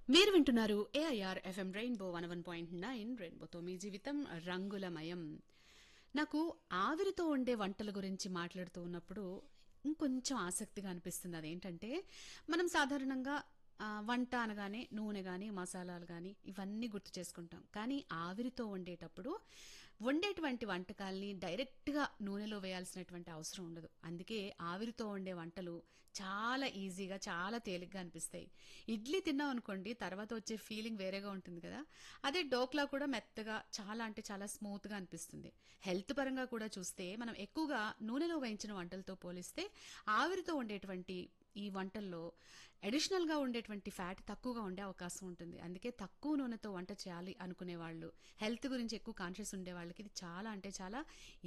మీరు వింటున్నారు AIR FM rainbow one one point nine రెయిన్బోతో మీ జీవితం రంగులమయం నాకు ఆవిరితో వండే వంటల గురించి మాట్లాడుతూ ఉన్నప్పుడు ఇంకొంచెం ఆసక్తిగా అనిపిస్తుంది అదేంటంటే మనం సాధారణంగా ఆ, వంట అనగానే నూనె కానీ మసాలాలు కానీ ఇవన్నీ గుర్తు చేసుకుంటాం కానీ ఆవిరితో వండేటప్పుడు వండేటువంటి వంటకాల్ని డైరెక్ట్గా నూనెలో వేయాల్సినటువంటి అవసరం ఉండదు అందుకే ఆవిరితో వండే వంటలు చాలా ఈజీగా చాలా తేలిగ్గా అనిపిస్తాయి ఇడ్లీ తిన్నాం అనుకోండి తర్వాత వచ్చే ఫీలింగ్ వేరేగా ఉంటుంది కదా అదే డోక్లా కూడా మెత్తగా చాలా అంటే చాలా స్మూత్గా అనిపిస్తుంది హెల్త్ పరంగా కూడా చూస్తే మనం ఎక్కువగా నూనెలో వేయించిన వంటలతో పోలిస్తే ఆవిరితో వండేటువంటి ఈ వంటల్లో అడిషనల్ గా ఉండేటువంటి ఫ్యాట్ తక్కువగా ఉండే అవకాశం ఉంటుంది అందుకే తక్కువ నూనెతో వంట చేయాలి అనుకునే వాళ్ళు హెల్త్ గురించి ఎక్కువ కాన్షియస్ ఉండే వాళ్ళకి ఇది చాలా అంటే చాలా